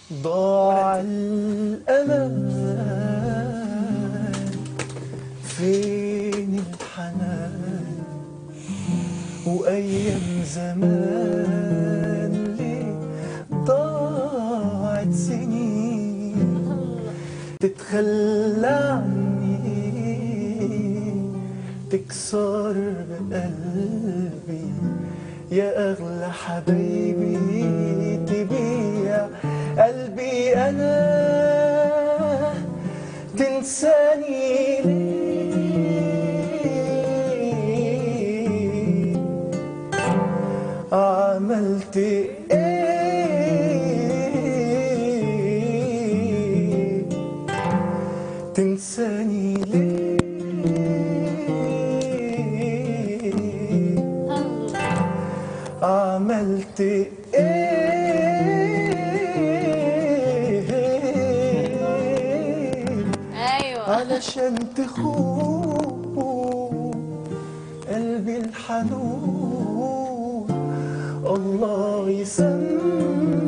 ضاع الأمان فين الحنان وأيام زمان ليه ضاعت سنين تتخلى عني تكسر قلبي يا أغلى حبايبي تبيع قلبي أنا تنساني ليه عملت ايه تنساني ليه عملت ايه ايوه علشان تخون قلبي الحنون الله يسمى